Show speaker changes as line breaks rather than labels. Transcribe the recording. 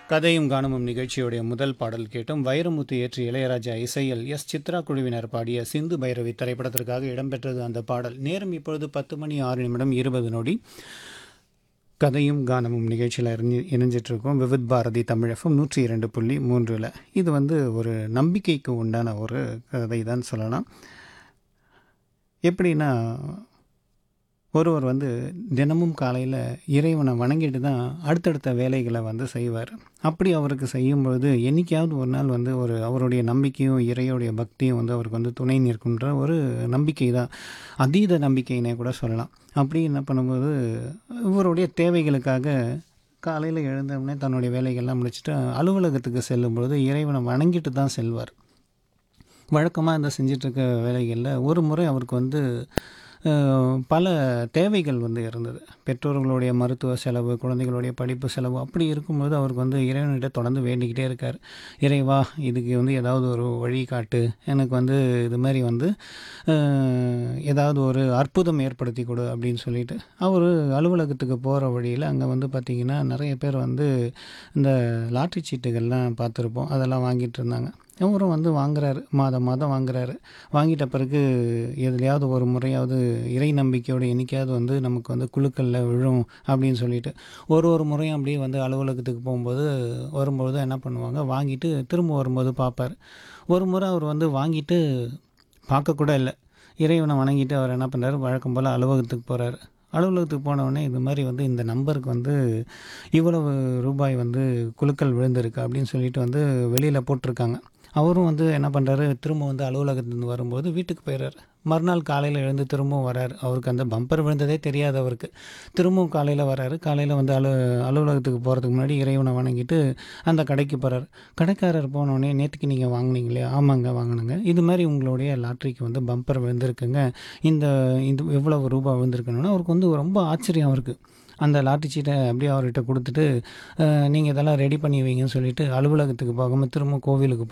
கதையும் கானமும் நிகழ்ச்சியுடைய முதல் பாடல் கேட்டும் வைரமுத்து ஏற்றி இளையராஜா இசையில் எஸ் சித்ரா குழுவினர் பாடிய சிந்து பைரவி திரைப்படத்திற்காக இடம்பெற்றது அந்த பாடல் நேரம் இப்பொழுது பத்து மணி ஆறு நிமிடம் இருபது நொடி கதையும் கானமும் நிகழ்ச்சியில் இணைஞ்சு இணைஞ்சிட்ருக்கோம் விவித் பாரதி தமிழகம் நூற்றி இரண்டு புள்ளி மூன்றில் இது வந்து ஒரு நம்பிக்கைக்கு உண்டான ஒரு கதை தான் சொல்லலாம் எப்படின்னா ஒருவர் வந்து தினமும் காலையில் இறைவனை வணங்கிட்டு தான் அடுத்தடுத்த வேலைகளை வந்து செய்வார் அப்படி அவருக்கு செய்யும்பொழுது என்றைக்காவது ஒரு நாள் வந்து ஒரு அவருடைய நம்பிக்கையும் இறையோடைய பக்தியும் வந்து அவருக்கு வந்து துணை நிற்குன்ற ஒரு நம்பிக்கை தான் அதீத நம்பிக்கையினே கூட சொல்லலாம் அப்படி என்ன பண்ணும்போது இவருடைய தேவைகளுக்காக காலையில் எழுந்தவுடனே தன்னுடைய வேலைகள்லாம் முடிச்சுட்டு அலுவலகத்துக்கு செல்லும்பொழுது இறைவனை வணங்கிட்டு தான் செல்வார் வழக்கமாக இந்த செஞ்சிட்ருக்க வேலைகளில் ஒரு முறை அவருக்கு வந்து அஹ், பல தேவைகள் வந்து இருந்தது பெற்றோர்களுடைய மருத்துவ செலவு குழந்தைகளுடைய படிப்பு செலவு அப்படி இருக்கும்போது அவருக்கு வந்து இறைவன்கிட்ட தொடர்ந்து வேண்டிக்கிட்டே இருக்கார் இறைவா இதுக்கு வந்து ஏதாவது ஒரு வழி காட்டு எனக்கு வந்து இது மாதிரி வந்து அஹ், ஏதாவது ஒரு அற்புதம் ஏற்படுத்தி கொடு அப்படின்னு சொல்லிட்டு அவர் அலுவலகத்துக்கு போகிற வழியில் அங்கே வந்து பார்த்திங்கன்னா நிறைய பேர் வந்து இந்த லாட்ரி சீட்டுகள்லாம் பார்த்துருப்போம் அதெல்லாம் வாங்கிட்டு இருந்தாங்க அவரும் வந்து வாங்குறாரு மாதம் மாதம் வாங்குறாரு வாங்கிட்ட பிறகு எதுலையாவது ஒரு முறையாவது இறை நம்பிக்கையோட என்னைக்காவது வந்து நமக்கு வந்து குழுக்களில் விழும் அப்படின்னு சொல்லிட்டு ஒரு ஒரு முறையும் அப்படியே வந்து அலுவலகத்துக்கு போகும்போது வரும்போது என்ன பண்ணுவாங்க வாங்கிட்டு திரும்ப வரும்போது பார்ப்பார் ஒரு முறை அவர் வந்து வாங்கிட்டு பார்க்கக்கூட இல்லை இறைவனை வணங்கிட்டு அவர் என்ன பண்ணுறாரு வழக்கம் போல் அலுவலகத்துக்கு போகிறாரு அலுவலகத்துக்கு போனவுடனே இது மாதிரி வந்து இந்த நம்பருக்கு வந்து இவ்வளவு ரூபாய் வந்து குழுக்கள் விழுந்திருக்கு அப்படின்னு சொல்லிட்டு வந்து வெளியில் போட்டிருக்காங்க அவரும் வந்து என்ன பண்ணுறாரு திரும்ப வந்து அலுவலகத்துலேருந்து வரும்போது வீட்டுக்கு போயிடுறாரு மறுநாள் காலையில் எழுந்து திரும்பவும் வராரு அவருக்கு அந்த பம்பர் விழுந்ததே தெரியாது அவருக்கு திரும்பவும் காலையில் வராரு காலையில் வந்து அலு அலுவலகத்துக்கு போகிறதுக்கு முன்னாடி இறைவனை வணங்கிட்டு அந்த கடைக்கு போகிறார் கடைக்காரர் போனோடனே நேற்றுக்கு நீங்கள் வாங்குனீங்களே ஆமாங்க வாங்கினுங்க இது மாதிரி உங்களுடைய லாட்ரிக்கு வந்து பம்பர் விழுந்திருக்குங்க இந்த இது எவ்வளவு ரூபாய் விழுந்திருக்குன்னா அவருக்கு வந்து ரொம்ப ஆச்சரியம் அவருக்கு அந்த லாட்டரி சீட்டை அப்படியே அவர்கிட்ட கொடுத்துட்டு நீங்கள் இதெல்லாம் ரெடி பண்ணி வைங்கன்னு சொல்லிட்டு அலுவலகத்துக்கு போகாமல் திரும்ப கோவிலுக்கு